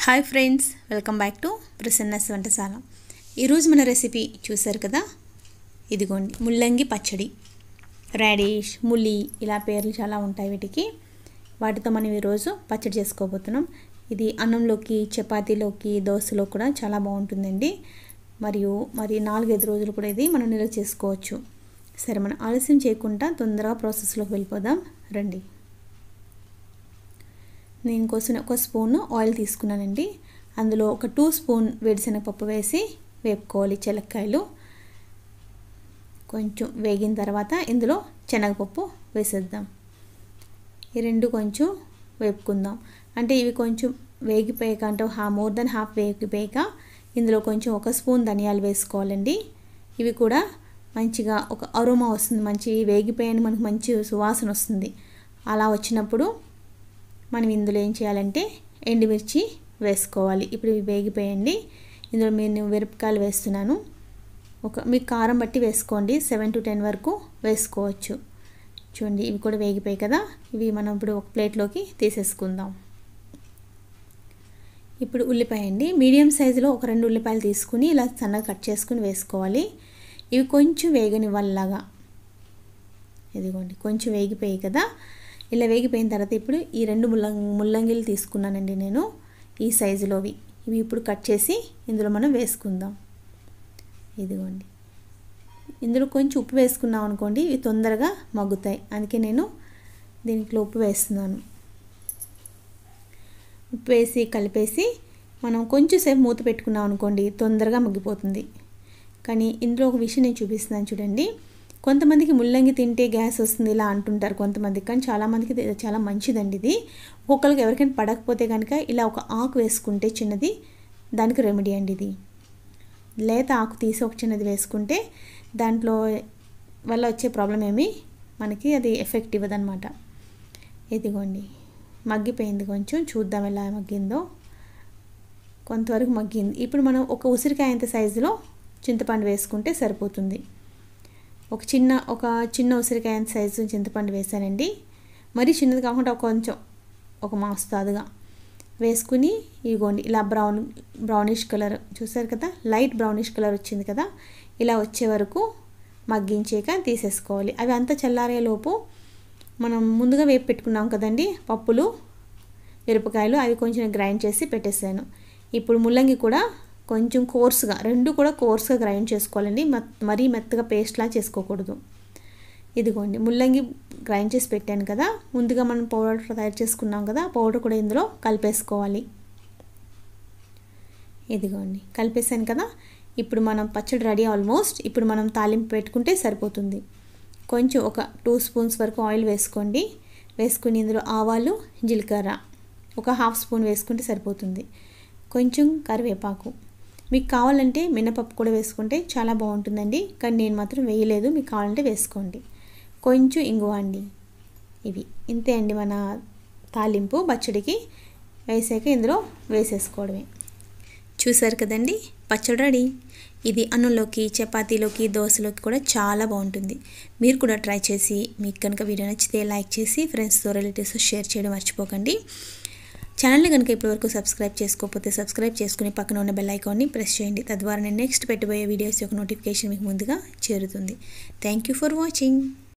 hi friends welcome back to Prasanna's వంటశాల ఈరోజు మన రెసిపీ చూశారు కదా ఇదిగోండి ముల్లంగి పచ్చడి రాడిష్ ములి ఇలా పేర్లు చాలా ఉంటాయి వీటికి వాటితో మనం ఈరోజు పచ్చడి చేసుకోబోతున్నాం ఇది అన్నంలోకి చపాతీలోకి దోశలో కూడా చాలా బాగుంటుందండి మరియు మరి నాలుగైదు రోజులు కూడా ఇది మనం నిల్వ చేసుకోవచ్చు సరే మనం ఆలస్యం చేయకుండా తొందరగా ప్రాసెస్లోకి వెళ్ళిపోదాం రండి నేను కోసం ఒక స్పూన్ ఆయిల్ తీసుకున్నానండి అందులో ఒక టూ స్పూన్ వేడిశనగపప్పు వేసి వేపుకోవాలి చెలక్కాయలు కొంచెం వేగిన తర్వాత ఇందులో శనగపప్పు వేసేద్దాం ఈ రెండు కొంచెం వేపుకుందాం అంటే ఇవి కొంచెం వేగిపోయాక అంటే హా మోర్ దెన్ హాఫ్ వేగిపోయాక ఇందులో కొంచెం ఒక స్పూన్ ధనియాలు వేసుకోవాలండి ఇవి కూడా మంచిగా ఒక అరోమా వస్తుంది మంచి వేగిపోయాని మనకు మంచి సువాసన వస్తుంది అలా వచ్చినప్పుడు మనం ఇందులో ఏం చేయాలంటే ఎండుమిర్చి వేసుకోవాలి ఇప్పుడు ఇవి వేగిపోయండి ఇందులో నేను మిరపకాయలు వేస్తున్నాను ఒక మీకు కారం బట్టి వేసుకోండి సెవెన్ టు టెన్ వరకు వేసుకోవచ్చు చూడండి ఇవి కూడా వేగిపోయాయి కదా ఇవి మనం ఇప్పుడు ఒక ప్లేట్లోకి తీసేసుకుందాం ఇప్పుడు ఉల్లిపాయ అండి మీడియం సైజులో ఒక రెండు ఉల్లిపాయలు తీసుకుని ఇలా సన్నగా కట్ చేసుకుని వేసుకోవాలి ఇవి కొంచెం వేగనివ్వాలిలాగా ఇదిగోండి కొంచెం వేగిపోయాయి కదా ఇలా వేగిపోయిన తర్వాత ఇప్పుడు ఈ రెండు ముల్లం ముల్లంగిలు తీసుకున్నానండి నేను ఈ సైజులోవి ఇవి ఇప్పుడు కట్ చేసి ఇందులో మనం వేసుకుందాం ఇదిగోండి ఇందులో కొంచెం ఉప్పు వేసుకున్నాం అనుకోండి ఇవి తొందరగా మగ్గుతాయి అందుకే నేను దీంట్లో ఉప్పు వేస్తున్నాను ఉప్పు వేసి కలిపేసి మనం కొంచెం సేపు మూత పెట్టుకున్నాం అనుకోండి తొందరగా మగ్గిపోతుంది కానీ ఇందులో ఒక విషయం నేను చూపిస్తున్నాను చూడండి కొంతమందికి ముల్లంగి తింటే గ్యాస్ వస్తుంది ఇలా అంటుంటారు కొంతమందికి కానీ చాలామందికి ఇది చాలా మంచిదండి ఇది ఒక్కొక్కరికి ఎవరికైనా పడకపోతే కనుక ఇలా ఒక ఆకు వేసుకుంటే చిన్నది దానికి రెమెడీ అండి ఇది లేత ఆకు తీసి ఒక చిన్నది వేసుకుంటే దాంట్లో వల్ల వచ్చే ప్రాబ్లం ఏమి మనకి అది ఎఫెక్ట్ ఇవ్వదన్నమాట ఇదిగోండి మగ్గిపోయింది కొంచెం చూద్దాం ఎలా మగ్గిందో కొంతవరకు మగ్గింది ఇప్పుడు మనం ఒక ఉసిరికాయ అంత సైజులో చింతపండు వేసుకుంటే సరిపోతుంది ఒక చిన్న ఒక చిన్న ఉసిరికాయ సైజు చింతపండు వేసానండి మరీ చిన్నది కాకుండా కొంచెం ఒక మాస్తాదుగా వేసుకుని ఇదిగోండి ఇలా బ్రౌన్ బ్రౌనిష్ కలర్ చూసారు కదా లైట్ బ్రౌనిష్ కలర్ వచ్చింది కదా ఇలా వచ్చే వరకు మగ్గించాక తీసేసుకోవాలి అవి అంతా చల్లారేలోపు మనం ముందుగా వేపు పెట్టుకున్నాం కదండి పప్పులు మిరపకాయలు అవి కొంచెం గ్రైండ్ చేసి పెట్టేసాను ఇప్పుడు ముల్లంగి కూడా కొంచెం కోర్సుగా రెండు కూడా కోర్సుగా గ్రైండ్ చేసుకోవాలండి మరీ మెత్తగా పేస్ట్లా చేసుకోకూడదు ఇదిగోండి ముల్లంగి గ్రైండ్ చేసి పెట్టాను కదా ముందుగా మనం పౌడర్ తయారు చేసుకున్నాం కదా పౌడర్ కూడా ఇందులో కలిపేసుకోవాలి ఇదిగోండి కలిపేసాను కదా ఇప్పుడు మనం పచ్చడి రెడీ ఆల్మోస్ట్ ఇప్పుడు మనం తాలింపు పెట్టుకుంటే సరిపోతుంది కొంచెం ఒక టూ స్పూన్స్ వరకు ఆయిల్ వేసుకోండి వేసుకుని ఇందులో ఆవాలు జీలకర్ర ఒక హాఫ్ స్పూన్ వేసుకుంటే సరిపోతుంది కొంచెం కరివేపాకు మీకు కావాలంటే మినపప్పు కూడా వేసుకుంటే చాలా బాగుంటుందండి కానీ నేను మాత్రం వేయలేదు మీకు కావాలంటే వేసుకోండి కొంచెం ఇంగువ అండి ఇవి ఇంతే అండి మన తాలింపు పచ్చడికి వేసాక ఇందులో వేసేసుకోవడమే చూసారు కదండి పచ్చడి రెడీ ఇది అన్నంలోకి చపాతీలోకి దోశలోకి కూడా చాలా బాగుంటుంది మీరు కూడా ట్రై చేసి మీకు కనుక వీడియో నచ్చితే లైక్ చేసి ఫ్రెండ్స్తో రిలేటివ్స్ షేర్ చేయడం మర్చిపోకండి ఛానల్ని కనుక ఇప్పటివరకు సబ్స్క్రైబ్ చేసుకోకపోతే సబ్స్క్రైబ్ చేసుకుని పక్కన ఉన్న బెల్ ఐకాన్ని ప్రెస్ చేయండి తద్వారా నేను నెక్స్ట్ పెట్టబోయే వీడియోస్ యొక్క నోటిఫికేషన్ మీకు ముందుగా చేరుతుంది థ్యాంక్ యూ ఫర్ వాచింగ్